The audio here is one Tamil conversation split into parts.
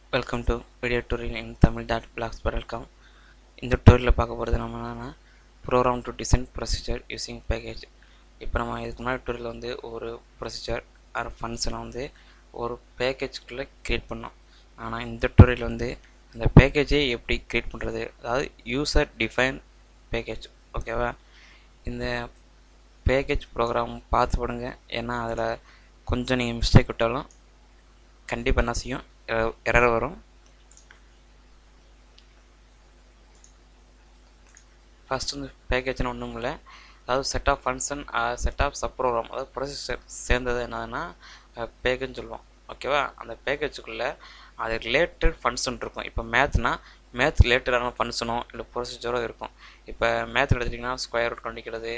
welcome to video touring in Tamil dot blogs welcome இந்த டூரில் பார்க்க போகிறது நம்ம என்னென்னா program to design procedure using package இப்போ நம்ம இதுக்கு முன்னாடி டூரில் வந்து ஒரு ப்ரொசீஜர் ஆர் ஃபங்க்ஷனை வந்து ஒரு பேக்கேஜ்குள்ளே க்ரியேட் பண்ணோம் ஆனால் இந்த டூரில் வந்து அந்த பேக்கேஜை எப்படி க்ரியேட் பண்ணுறது அதாவது யூசர் டிஃபைன் பேக்கேஜ் ஓகேவா இந்த பேக்கேஜ் ப்ரோக்ராம் பார்த்து படுங்க ஏன்னா அதில் கொஞ்சம் நீங்கள் மிஸ்டேக் விட்டாலும் கண்டிப்பாக என்ன செய்யும் எரர் வரும் ஃபஸ்ட் வந்து பேக்கேஜ்னு ஒன்றும் இல்லை அதாவது set of function set of sub program அதாவது ப்ரொசீஜர் சேர்ந்தது என்னதுன்னா பேக்கேஜ்னு சொல்லுவோம் ஓகேவா அந்த பேக்கேஜுக்குள்ளே அது ரிலேட்டட் ஃபங்க்ஷன் இருக்கும் இப்போ மேத்னா மேத் ரிலேட்டடான ஃபங்க்ஷனோ இல்லை ப்ரொசீஜரோ இருக்கும் இப்போ மேத் எடுத்துட்டிங்கன்னா ஸ்கொயர் ரூட் கண்டிக்கிறது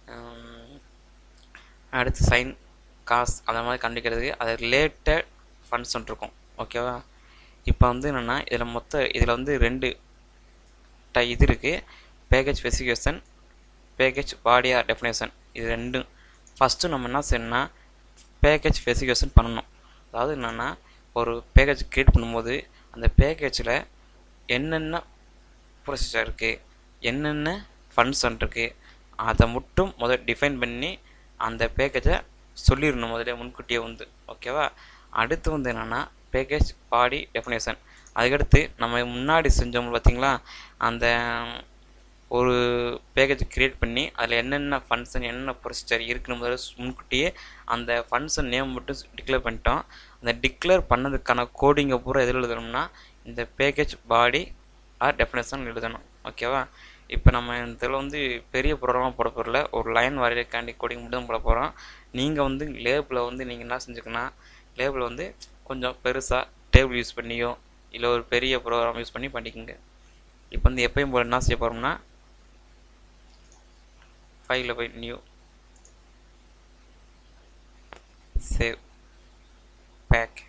அடுத்து சைன் காஸ் அந்த மாதிரி கண்டிக்கிறது அது ரிலேட்டட் ஃபங்க்ஷன் இருக்கும் ஓகேவா இப்போ வந்து என்னென்னா இதில் மொத்த இதில் வந்து ரெண்டு ட இது இருக்குது பேக்கேஜ் ஸ்பெசிஃபிகேஷன் பேக்கேஜ் பாடியா டெஃபினேஷன் இது ரெண்டும் ஃபஸ்ட்டு நம்ம என்ன செய்யணும்னா பேக்கேஜ் ஸ்பெசிஃபிகேஷன் பண்ணணும் அதாவது என்னென்னா ஒரு பேக்கேஜ் க்ரியேட் பண்ணும்போது அந்த பேக்கேஜில் என்னென்ன ப்ரொசீஜர் இருக்குது என்னென்ன ஃபங்க்ஷன் இருக்குது அதை மட்டும் முதல் டிஃபைன் பண்ணி அந்த பேக்கேஜை சொல்லிடணும் முதல்ல முன்கூட்டியே வந்து ஓகேவா அடுத்து வந்து என்னென்னா பேக்கேஜ் பாடி டெஃபினேஷன் அதுக்கடுத்து நம்ம முன்னாடி செஞ்சோம் பார்த்தீங்களா அந்த ஒரு பேக்கேஜ் க்ரியேட் பண்ணி அதில் என்னென்ன ஃபங்க்ஷன் என்னென்ன ப்ரொசீஜர் இருக்குன்னு முதல்ல முன்கூட்டியே அந்த ஃபங்க்ஷன் நேம் மட்டும் டிக்ளேர் பண்ணிட்டோம் அந்த டிக்ளேர் பண்ணதுக்கான கோடிங்கை பூரா எதில் எழுதணும்னா இந்த பேக்கேஜ் பாடி ஆர் டெஃபினேஷன் எழுதணும் ஓகேவா இப்போ நம்ம இதில் வந்து பெரிய ப்ரோக்ராமாக போட போகிறல ஒரு லைன் வரையக்காண்டி கோடிங் மட்டும் தான் போட போகிறோம் நீங்கள் வந்து லேபில் வந்து நீங்கள் என்ன செஞ்சுக்கணும் லேபிள் வந்து கொஞ்சம் பெருசாக டேபிள் யூஸ் பண்ணியோ இல்லை ஒரு பெரிய ப்ரோக்ராம் யூஸ் பண்ணி பண்ணிக்கோங்க இப்போ வந்து எப்பயும் போல் என்ன செய்ய போகிறோம்னா ஃபைலில் போய் நியூ சேவ் பேக்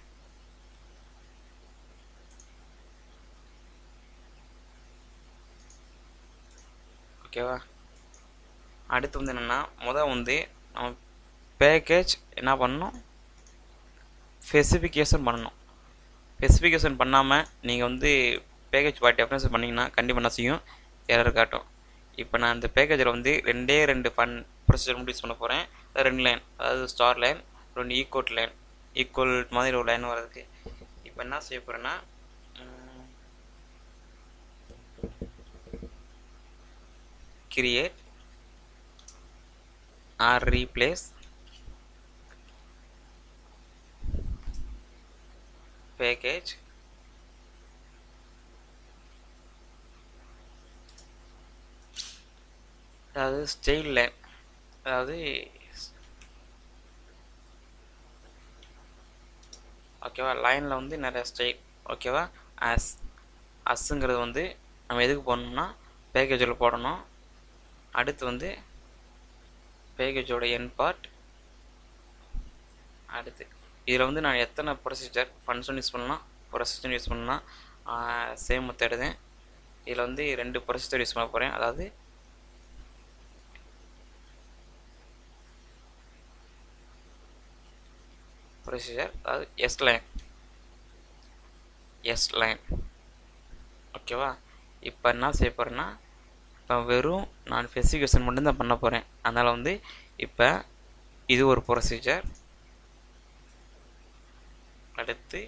ஓகேவா அடுத்து வந்து என்னென்னா முதல் வந்து நம்ம பேக்கேஜ் என்ன பண்ணணும் ஸ்பெசிஃபிகேஷன் பண்ணணும் ஸ்பெசிஃபிகேஷன் பண்ணாமல் நீங்கள் வந்து பேக்கேஜ் பார்ட்டி டெஃபினேஷன் பண்ணிங்கன்னா கண்டிப்பாக என்ன செய்யும் எரர் காட்டும் இப்போ நான் இந்த பேக்கேஜில் வந்து ரெண்டே ரெண்டு ஃபன் ப்ரொசீஜர் மட்டும் யூஸ் பண்ண போகிறேன் ரெண்டு லைன் அதாவது ஸ்டார் லைன் ரெண்டு ஈக்குவல் லைன் ஈக்குவல் மாதிரி ஒரு லைன் வர்றதுக்கு இப்போ என்ன செய்ய போகிறேன்னா கிரியேட் ஆர் ரீப்ளேஸ் package அதாவது ஸ்டைல் லைன் அதாவது ஓகேவா லைனில் வந்து நிறைய ஸ்டைல் ஓகேவா அஸ் அஸ்ஸுங்கிறது வந்து நம்ம எதுக்கு போடணும்னா பேக்கேஜில் போடணும் அடுத்து வந்து பேக்கேஜோட என் பார்ட் அடுத்து இதில் வந்து நான் எத்தனை ப்ரொசீஜர் ஃபங்க்ஷன் யூஸ் பண்ணலாம் ப்ரொசீஜர் யூஸ் பண்ணலாம் சேம் மெத்தடு தான் இதில் வந்து ரெண்டு ப்ரொசீஜர் யூஸ் பண்ண போகிறேன் அதாவது ப்ரொசீஜர் அதாவது எஸ் லைன் எஸ் லைன் ஓகேவா இப்போ என்ன செய்ய போகிறேன்னா இப்போ வெறும் நான் ஸ்பெசிஃபிகேஷன் மட்டும்தான் பண்ண போகிறேன் அதனால் வந்து இப்போ இது ஒரு ப்ரொசீஜர் அடுத்து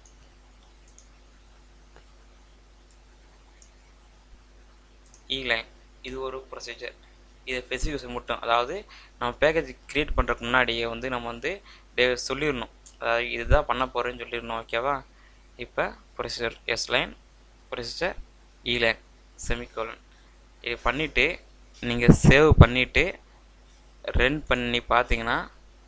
இ லைன் இது ஒரு ப்ரொசீஜர் இது ஸ்பெசிஃபிகேஷன் மட்டும் அதாவது நம்ம பேக்கேஜ் க்ரியேட் பண்ணுறதுக்கு முன்னாடியே வந்து நம்ம வந்து சொல்லிடணும் அதாவது இதுதான் பண்ண போகிறேன்னு சொல்லிடணும் ஓகேவா இப்போ procedure S line procedure E line semicolon இது பண்ணிவிட்டு நீங்கள் சேவ் பண்ணிவிட்டு ரன் பண்ணி பார்த்தீங்கன்னா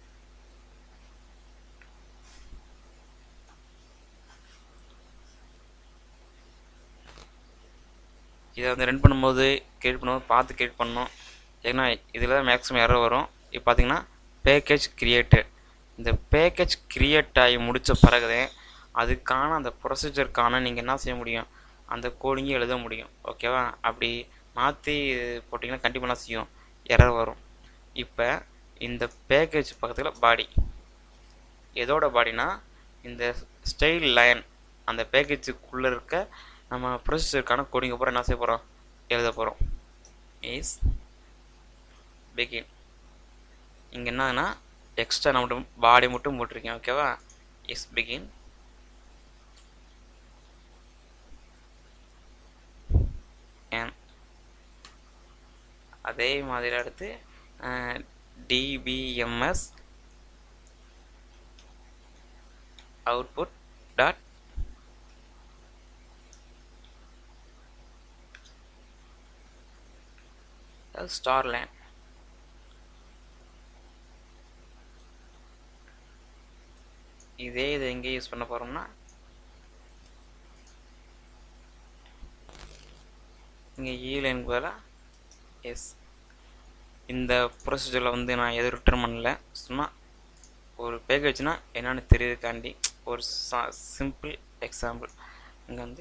இதை வந்து ரன் பண்ணும்போது கிரியேட் பண்ணும்போது பார்த்து கிரியேட் பண்ணணும் ஏன்னா இதில் தான் மேக்ஸிமம் எரர் வரும் இப்போ பார்த்தீங்கன்னா பேக்கேஜ் கிரியேட்டட் இந்த பேக்கேஜ் கிரியேட் ஆகி முடித்த பிறகுதே அதுக்கான அந்த ப்ரொசீஜருக்கான நீங்கள் என்ன செய்ய முடியும் அந்த கோடிங்கே எழுத முடியும் ஓகேவா அப்படி மாற்றி போட்டிங்கன்னா கண்டிப்பாக என்ன செய்யும் எரர் வரும் இப்போ இந்த பேக்கேஜ் பக்கத்தில் பாடி எதோட பாடினா இந்த ஸ்டைல் லைன் அந்த பேக்கேஜுக்குள்ளே இருக்க நம்ம ப்ரொசீஜருக்கான கோடிங் அப்புறம் என்ன செய்ய போகிறோம் எழுத போகிறோம் இஸ் பிகின் இங்கே என்னன்னா எக்ஸ்ட்ரா நான் மட்டும் பாடி மட்டும் போட்டிருக்கேன் ஓகேவா இஸ் பிகின் and அதே மாதிரி அடுத்து DBMS output dot star line இதே இது எங்கே யூஸ் பண்ண போகிறோம்னா இங்கே ஈலைன் பதிலாக எஸ் இந்த ப்ரொசீஜரில் வந்து நான் எதுவும் ரிட்டர்ன் பண்ணல சும்மா ஒரு பேக்கேஜ்னா என்னென்னு தெரியறதுக்காண்டி ஒரு சா சிம்பிள் எக்ஸாம்பிள் இங்கே வந்து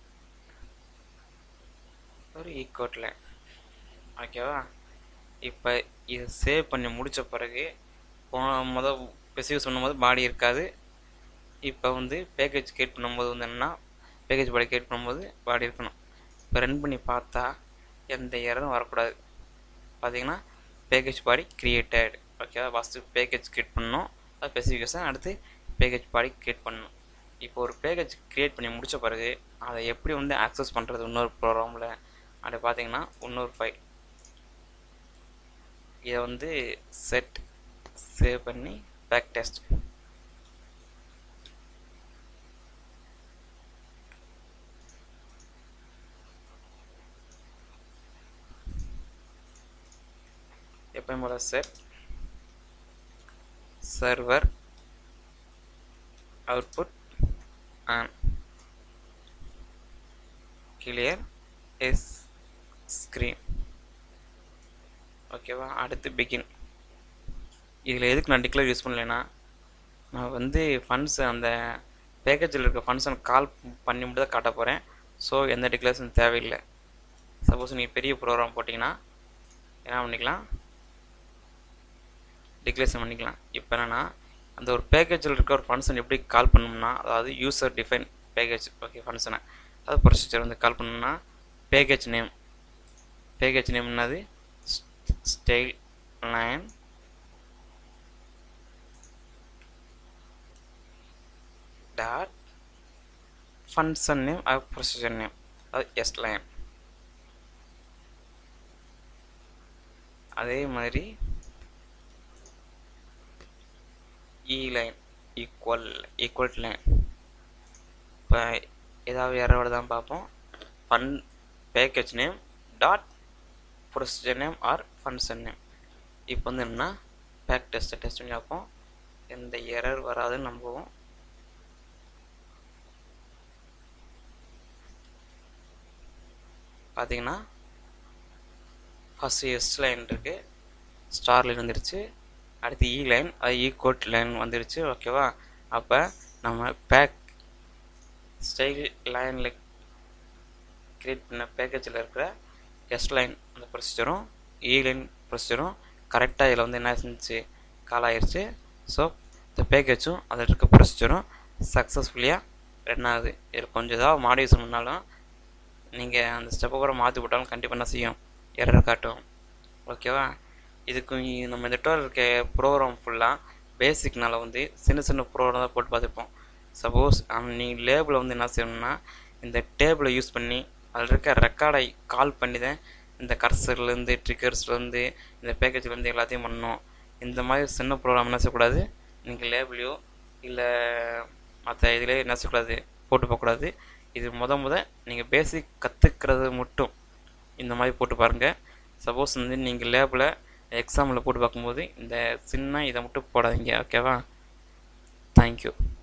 ஒரு ஈக்கோட்டில் ஓகேவா இப்போ இதை சேவ் பண்ணி முடித்த பிறகு போன மொதல் பெசிவ் சொன்னும்போது பாடி இருக்காது இப்போ வந்து பேக்கேஜ் கிரியேட் பண்ணும்போது வந்து என்னென்னா பேக்கேஜ் பாடி கிரியேட் பண்ணும்போது பாடி இருக்கணும் இப்போ ரன் பண்ணி பார்த்தா எந்த எரரும் வரக்கூடாது பார்த்தீங்கன்னா பேக்கேஜ் பாடி கிரியேட்டட் ஓகேவா ஃபஸ்ட்டு பேக்கேஜ் கிரியேட் பண்ணணும் அது ஸ்பெசிஃபிகேஷன் அடுத்து பேக்கேஜ் பாடி கிரியேட் பண்ணணும் இப்போ ஒரு பேக்கேஜ் கிரியேட் பண்ணி முடித்த பிறகு அதை எப்படி வந்து ஆக்சஸ் பண்ணுறது இன்னொரு ப்ரோக்ராமில் அப்படி பார்த்தீங்கன்னா இன்னொரு ஃபைல் இதை வந்து செட் சேவ் பண்ணி பேக் டெஸ்ட் எப்பயும் போல set server output and clear is screen ஓகேவா அடுத்து பிகின் இதில் எதுக்கு நான் டிக்ளேர் யூஸ் பண்ணலைன்னா நான் வந்து ஃபண்ட்ஸ் அந்த பேக்கேஜில் இருக்க ஃபண்ட்ஸை கால் பண்ணி மட்டும் தான் காட்ட போகிறேன் ஸோ எந்த டிக்ளரேஷன் தேவையில்லை சப்போஸ் நீங்கள் பெரிய ப்ரோக்ராம் போட்டிங்கன்னா என்ன பண்ணிக்கலாம் டிக்ளரேஷன் பண்ணிக்கலாம் இப்போ என்னென்னா அந்த ஒரு பேக்கேஜில் இருக்க ஒரு ஃபங்க்ஷன் எப்படி கால் பண்ணணும்னா அதாவது யூசர் டிஃபைன் பேக்கேஜ் ஓகே ஃபங்க்ஷனை அது ப்ரொசீஜர் வந்து கால் பண்ணணும்னா பேக்கேஜ் நேம் பேக்கேஜ் நேம் என்னது style line dot function name அது ப்ரொசீஜர் நேம் அது எஸ் லைன் அதே மாதிரி E line equal equal line இப்போ ஏதாவது எரரோட தான் பார்ப்போம் fun package name dot procedure name or function name இப்போ வந்து என்னன்னா பேக் டெஸ்ட்டை டெஸ்ட் பண்ணி பார்ப்போம் எந்த எரர் வராதுன்னு நம்புவோம் பார்த்தீங்கன்னா ஃபஸ்ட்டு எஸ் லைன் இருக்குது ஸ்டார் லைன் வந்துருச்சு அடுத்து இ லைன் அது இ கோட் லைன் வந்துருச்சு ஓகேவா அப்போ நம்ம பேக் ஸ்டைல் லைனில் க்ரியேட் பண்ண பேக்கேஜில் இருக்கிற எஸ் லைன் அந்த ப்ரொசீஜரும் இ லைன் ப்ரொசீஜரும் கரெக்டாக இதில் வந்து என்ன செஞ்சு கால் ஆயிடுச்சு ஸோ இந்த பேக்கேஜும் அதில் இருக்க ப்ரொசீஜரும் சக்ஸஸ்ஃபுல்லியாக ரன் ஆகுது இதில் கொஞ்சம் ஏதாவது மாடிஃபிகேஷன் பண்ணாலும் நீங்கள் அந்த ஸ்டெப்பை கூட மாற்றி போட்டாலும் கண்டிப்பாக என்ன செய்யும் எரர் காட்டும் ஓகேவா இதுக்கு நம்ம இந்த டோர் இருக்க ப்ரோக்ராம் ஃபுல்லாக பேசிக்னால வந்து சின்ன சின்ன ப்ரோக்ராம் தான் போட்டு பார்த்துருப்போம் சப்போஸ் நீங்கள் லேபிளை வந்து என்ன செய்யணும்னா இந்த டேபிளை யூஸ் பண்ணி அதில் இருக்க ரெக்கார்டை கால் பண்ணி தான் இந்த கர்சர்லேருந்து ட்ரிகர்ஸ்லேருந்து இந்த பேக்கேஜ்லேருந்து எல்லாத்தையும் பண்ணணும் இந்த மாதிரி சின்ன ப்ரோக்ராம் என்ன செய்யக்கூடாது நீங்கள் லேபிளையோ இல்லை மற்ற இதிலே என்ன செய்யக்கூடாது போட்டு போகக்கூடாது இது முத முத நீங்கள் பேசிக் கற்றுக்கிறது மட்டும் இந்த மாதிரி போட்டு பாருங்கள் சப்போஸ் வந்து நீங்கள் லேபில் எக்ஸாமில் போட்டு பார்க்கும்போது இந்த சின்ன இதை மட்டும் போடாதீங்க ஓகேவா தேங்க்யூ